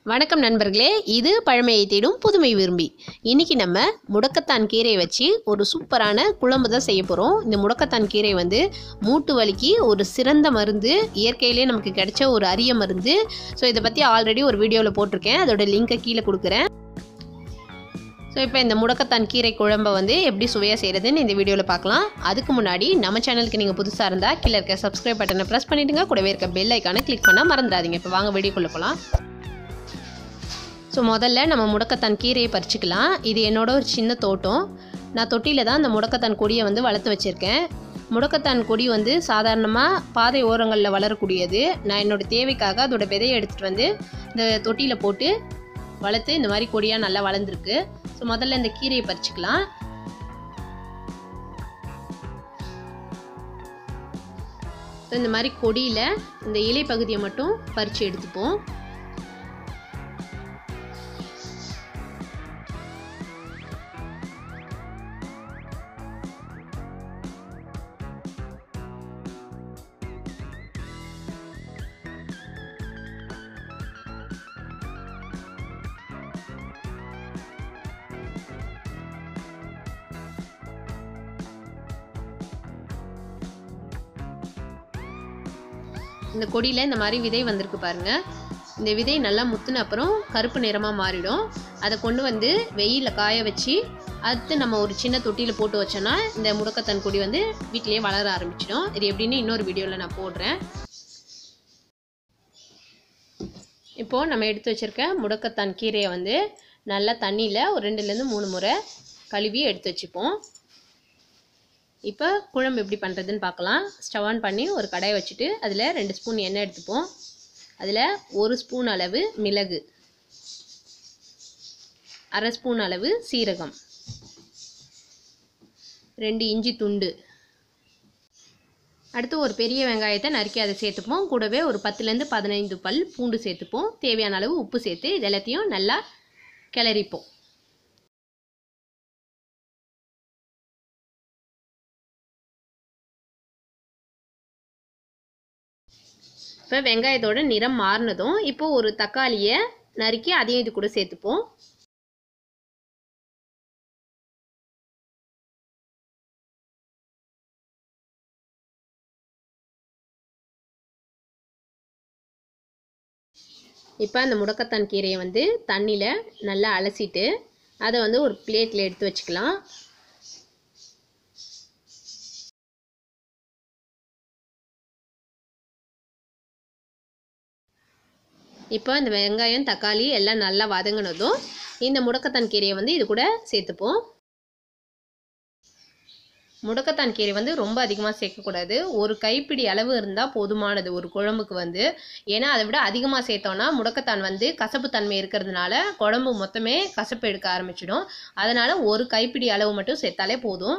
வணக்கம் நண்பர்களே இது பழமையை தேடும் புதுமை விரும்பி இன்னைக்கு நம்ம முடக்கத்தான் கீரையை வச்சு ஒரு சூப்பரான குழம்பு தான் செய்ய போகிறோம் இந்த முடக்கத்தான் கீரை வந்து மூட்டு வலிக்கு ஒரு சிறந்த மருந்து இயற்கையிலே நமக்கு கிடைச்ச ஒரு அரிய மருந்து ஸோ இதை பற்றி ஆல்ரெடி ஒரு வீடியோவில் போட்டிருக்கேன் அதோட லிங்கை கீழே கொடுக்குறேன் ஸோ இப்போ இந்த முடக்கத்தான் கீரை குழம்பை வந்து எப்படி சுவையாக செய்கிறதுன்னு இந்த வீடியோவில் பார்க்கலாம் அதுக்கு முன்னாடி நம்ம சேனலுக்கு நீங்கள் புதுசாக இருந்தால் கீழே இருக்க சப்ஸ்கிரைப் பட்டனை ப்ரெஸ் பண்ணிவிடுங்க கூடவே இருக்க பெல் ஐக்கானை கிளிக் பண்ணால் மறந்துடாதீங்க இப்போ வாங்க வீடியோக்குள்ளே போகலாம் ஸோ முதல்ல நம்ம முடக்கத்தான் கீரையை பறிச்சுக்கலாம் இது என்னோட ஒரு சின்ன தோட்டம் நான் தொட்டியில் தான் அந்த முடக்கத்தான் கொடியை வந்து வளர்த்து வச்சுருக்கேன் முடக்கத்தான் கொடி வந்து சாதாரணமாக பாதை ஓரங்களில் வளரக்கூடியது நான் என்னோடய தேவைக்காக அதோட விதையை எடுத்துகிட்டு வந்து இந்த தொட்டியில் போட்டு வளர்த்து இந்த மாதிரி கொடியாக நல்லா வளர்ந்துருக்கு ஸோ முதல்ல இந்த கீரையை பறிச்சுக்கலாம் ஸோ இந்த மாதிரி கொடியில் இந்த இலை பகுதியை மட்டும் பறித்து எடுத்துப்போம் இந்த கொடியில் இந்த மாதிரி விதை வந்திருக்கு பாருங்க இந்த விதை நல்லா முத்துன அப்புறம் கருப்பு நிறமாக மாறிடும் அதை கொண்டு வந்து வெயிலில் காய வச்சு அடுத்து நம்ம ஒரு சின்ன தொட்டியில் போட்டு வச்சோன்னா இந்த முடக்கத்தான் கொடி வந்து வீட்டிலேயே வளர ஆரம்பிச்சிடும் இது எப்படின்னு இன்னொரு வீடியோவில் நான் போடுறேன் இப்போது நம்ம எடுத்து வச்சுருக்க முடக்கத்தான் கீரையை வந்து நல்லா தண்ணியில் ஒரு ரெண்டுலேருந்து மூணு முறை கழுவி எடுத்து வச்சுப்போம் இப்போ குழம்பு எப்படி பண்ணுறதுன்னு பார்க்கலாம் ஸ்டவ் ஆன் பண்ணி ஒரு கடாயை வச்சுட்டு அதில் ரெண்டு ஸ்பூன் எண்ணெய் எடுத்துப்போம் அதில் ஒரு ஸ்பூன் அளவு மிளகு அரை ஸ்பூன் அளவு சீரகம் ரெண்டு இஞ்சி துண்டு அடுத்து ஒரு பெரிய வெங்காயத்தை நறுக்கி அதை சேர்த்துப்போம் கூடவே ஒரு பத்துலேருந்து பதினைந்து பல் பூண்டு சேர்த்துப்போம் தேவையான அளவு உப்பு சேர்த்து இது எல்லாத்தையும் நல்லா கிளறிப்போம் இப்போ வெங்காயத்தோட நிறம் மாறினதும் இப்போ ஒரு தக்காளியை நறுக்கி அதையும் இது கூட சேர்த்துப்போம் இப்போ அந்த முடக்கத்தான் கீரையை வந்து தண்ணியில் நல்லா அலசிட்டு அதை வந்து ஒரு பிளேட்டில் எடுத்து வச்சுக்கலாம் இப்போ இந்த வெங்காயம் தக்காளி எல்லாம் நல்லா வதங்கினதும் இந்த முடக்கத்தான் கீரையை வந்து இது கூட சேர்த்துப்போம் முடக்கத்தான் கீரை வந்து ரொம்ப அதிகமாக சேர்க்கக்கூடாது ஒரு கைப்பிடி அளவு இருந்தால் போதுமானது ஒரு குழம்புக்கு வந்து ஏன்னா அதை விட அதிகமாக சேர்த்தோன்னா முடக்கத்தான் வந்து கசப்பு தன்மை இருக்கிறதுனால குழம்பு மொத்தமே கசப்பு எடுக்க ஆரம்பிச்சிடும் அதனால் ஒரு கைப்பிடி அளவு மட்டும் சேர்த்தாலே போதும்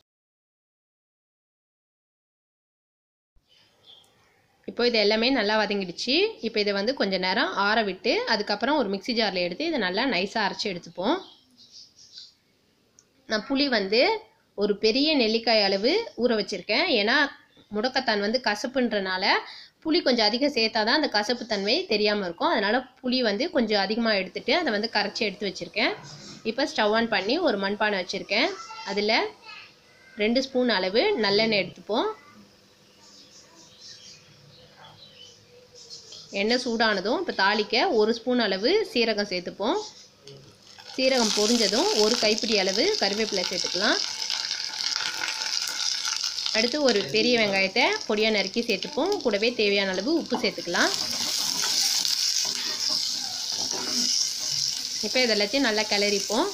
இப்போ இது எல்லாமே நல்லா வதங்கிடுச்சு இப்போ இதை வந்து கொஞ்சம் நேரம் ஆற விட்டு அதுக்கப்புறம் ஒரு மிக்சி ஜாரில் எடுத்து இதை நல்லா நைஸாக அரைச்சி எடுத்துப்போம் நான் புளி வந்து ஒரு பெரிய நெல்லிக்காய் அளவு ஊற வச்சுருக்கேன் ஏன்னா முடக்கத்தான் வந்து கசப்புன்றனால புளி கொஞ்சம் அதிகம் சேர்த்தா தான் அந்த கசப்பு தன்மை தெரியாமல் இருக்கும் அதனால் புளி வந்து கொஞ்சம் அதிகமாக எடுத்துகிட்டு அதை வந்து கரைச்சி எடுத்து வச்சுருக்கேன் இப்போ ஸ்டவ் ஆன் பண்ணி ஒரு மண்பானை வச்சுருக்கேன் அதில் ரெண்டு ஸ்பூன் அளவு நல்லெண்ணெய் எடுத்துப்போம் எண்ணெய் சூடானதும் இப்போ தாளிக்க ஒரு ஸ்பூன் அளவு சீரகம் சேர்த்துப்போம் சீரகம் பொரிஞ்சதும் ஒரு கைப்பிடி அளவு கருவேப்பிலை சேர்த்துக்கலாம் அடுத்து ஒரு பெரிய வெங்காயத்தை பொடியாக நறுக்கி சேர்த்துப்போம் கூடவே தேவையான அளவு உப்பு சேர்த்துக்கலாம் இப்போ இதெல்லாத்தையும் நல்லா கிளறிப்போம்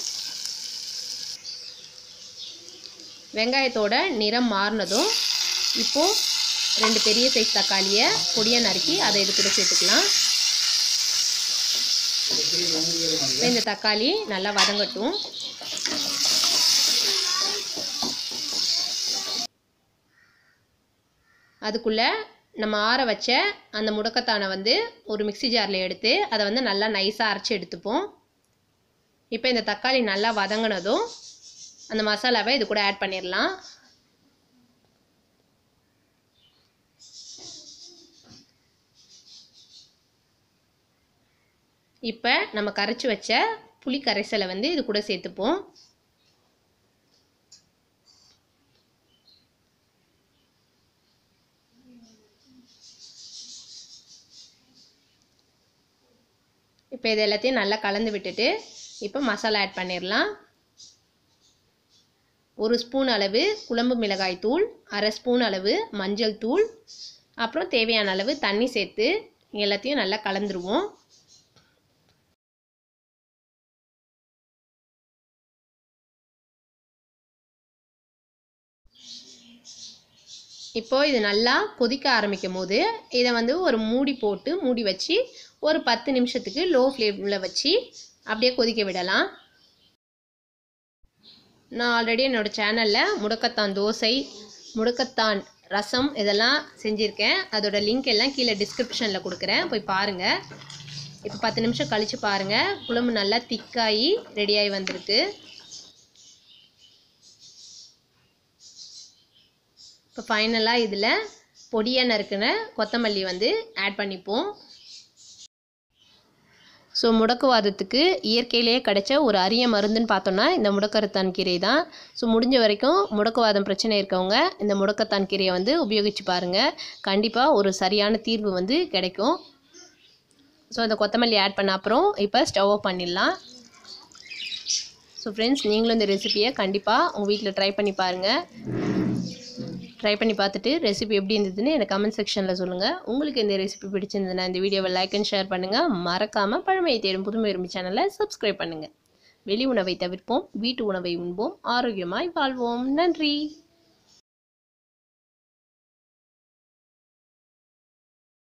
வெங்காயத்தோட நிறம் மாறினதும் இப்போது ரெண்டு பெரிய சைஸ் தக்காளியை பொடியாக நறுக்கி அதை இது கூட சேர்த்துக்கலாம் இந்த தக்காளி நல்லா வதங்கட்டும் அதுக்குள்ளே நம்ம ஆற வச்ச அந்த முடக்கத்தானை வந்து ஒரு மிக்சி ஜாரில் எடுத்து அதை வந்து நல்லா நைஸாக அரைச்சி எடுத்துப்போம் இப்போ இந்த தக்காளி நல்லா வதங்கினதும் அந்த மசாலாவை இது கூட ஆட் பண்ணிடலாம் இப்போ நம்ம கரைச்சி வச்ச புளி கரைசலை வந்து இது கூட சேர்த்துப்போம் இப்போ இது எல்லாத்தையும் நல்லா கலந்து விட்டுட்டு இப்போ மசாலா ஆட் பண்ணிடலாம் ஒரு ஸ்பூன் அளவு குழம்பு மிளகாய் தூள் அரை ஸ்பூன் அளவு மஞ்சள் தூள் அப்புறம் தேவையான அளவு தண்ணி சேர்த்து எல்லாத்தையும் நல்லா கலந்துருவோம் இப்போ இது நல்லா கொதிக்க ஆரம்பிக்கும் போது இதை வந்து ஒரு மூடி போட்டு மூடி வச்சு ஒரு பத்து நிமிஷத்துக்கு லோ ஃப்ளேமில் வச்சு அப்படியே கொதிக்க விடலாம் நான் ஆல்ரெடி என்னோடய சேனலில் முடக்கத்தான் தோசை முடக்கத்தான் ரசம் இதெல்லாம் செஞ்சுருக்கேன் அதோட லிங்க் எல்லாம் கீழே டிஸ்கிரிப்ஷனில் கொடுக்குறேன் போய் பாருங்கள் இப்போ பத்து நிமிஷம் கழித்து பாருங்கள் குழம்பு நல்லா திக்காகி ரெடியாகி வந்திருக்கு இப்போ ஃபைனலாக இதில் பொடியாக நறுக்கின கொத்தமல்லி வந்து ஆட் பண்ணிப்போம் ஸோ முடக்குவாதத்துக்கு இயற்கையிலேயே கிடைச்ச ஒரு அரிய மருந்துன்னு பார்த்தோன்னா இந்த முடக்கரத்தான் கீரை தான் ஸோ முடிஞ்ச வரைக்கும் முடக்குவாதம் பிரச்சனை இருக்கவங்க இந்த முடக்கத்தான் கீரையை வந்து உபயோகித்து பாருங்கள் கண்டிப்பாக ஒரு சரியான தீர்வு வந்து கிடைக்கும் ஸோ அந்த கொத்தமல்லி ஆட் பண்ண அப்புறம் இப்போ ஸ்டவ் ஆஃப் பண்ணிடலாம் ஸோ ஃப்ரெண்ட்ஸ் நீங்களும் இந்த ரெசிபியை கண்டிப்பாக உங்கள் வீட்டில் ட்ரை பண்ணி பாருங்கள் ட்ரை பண்ணி பார்த்துட்டு ரெசிபி எப்படி இருந்ததுன்னு எனக்கு கமெண்ட் செக்ஷனில் சொல்லுங்கள் உங்களுக்கு இந்த ரெசிபி பிடிச்சிருந்ததுன்னா இந்த வீடியோவை லைக் அண்ட் ஷேர் பண்ணுங்கள் மறக்காமல் பழமையை தேடும் புதுமை விரும்பி சேனலை சப்ஸ்கிரைப் பண்ணுங்கள் வெளி உணவை தவிர்ப்போம் வீட்டு உணவை உண்போம் ஆரோக்கியமாய் வாழ்வோம் நன்றி